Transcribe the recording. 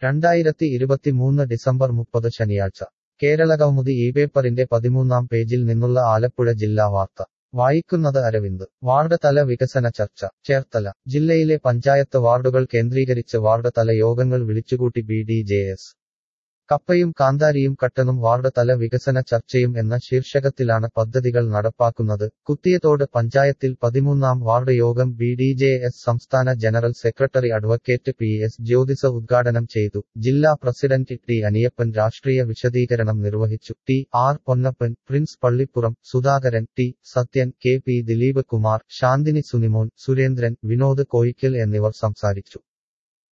രണ്ടായിരത്തി ഇരുപത്തിമൂന്ന് ഡിസംബർ മുപ്പത് ശനിയാഴ്ച കേരളകൗമുദി ഈ പേപ്പറിന്റെ പതിമൂന്നാം പേജിൽ നിന്നുള്ള ആലപ്പുഴ ജില്ലാ വാർത്ത വായിക്കുന്നത് അരവിന്ദ് വാർഡ് തല വികസന ചർച്ച ചേർത്തല ജില്ലയിലെ പഞ്ചായത്ത് വാർഡുകൾ കേന്ദ്രീകരിച്ച് വാർഡ് തല യോഗങ്ങൾ വിളിച്ചുകൂട്ടി ബി ഡി ജെ എസ് കപ്പയും കാന്താരിയും കട്ടനും വാർഡ് തല വികസന ചർച്ചയും എന്ന ശീർഷകത്തിലാണ് പദ്ധതികൾ നടപ്പാക്കുന്നത് കുത്തിയതോട് പഞ്ചായത്തിൽ പതിമൂന്നാം വാർഡ് യോഗം ബി ഡി ജെ എസ് സംസ്ഥാന general secretary advocate P S Jyothisa ഉദ്ഘാടനം ചെയ്തു ജില്ലാ പ്രസിഡന്റ് ടി അനിയപ്പൻ രാഷ്ട്രീയ വിശദീകരണം നിർവഹിച്ചു T R Ponnappan Prince Pallippuram Sudhakaran T Sathyan K P Dileep Kumar Shanthini Sunimon Surendran Vinod Koyikkal എന്നിവർ സംസാരിച്ചു